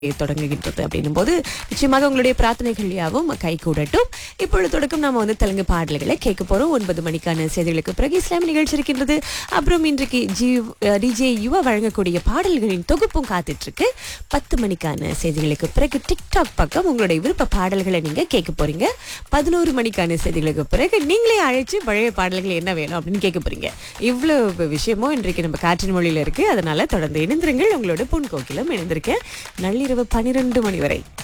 தொடங்குகின்றது அப்படின்னும் போது நிச்சயமாக உங்களுடைய பிரார்த்தனைகள் யாவும் கை கூடட்டும் இப்பொழுது தொடக்கம் நாம வந்து தெலுங்கு பாடல்களை கேட்க போறோம் ஒன்பது மணிக்கான செய்திகளுக்கு பிறகு இஸ்லாம் நிகழ்ச்சி இருக்கின்றது அப்புறம் இன்றைக்கு ஜி டிஜே யுவா வழங்கக்கூடிய பாடல்களின் தொகுப்பும் காத்துட்டு இருக்கு பத்து மணிக்கான செய்திகளுக்கு பிறகு டிக்டாக் பக்கம் உங்களுடைய விருப்ப பாடல்களை நீங்க கேட்க போறீங்க பதினோரு மணிக்கான செய்திகளுக்கு பிறகு நீங்களே அழைச்சு பழைய பாடல்கள் என்ன வேணும் அப்படின்னு கேட்க போறீங்க இவ்வளவு விஷயமும் இன்றைக்கு நம்ம காற்றின் மொழியில இருக்கு அதனால தொடர்ந்து இணைந்திருங்கள் உங்களோட பொன் கோக்கிலும் இணைந்திருக்கேன் நள்ளிரவு பனிரெண்டு மணி வரை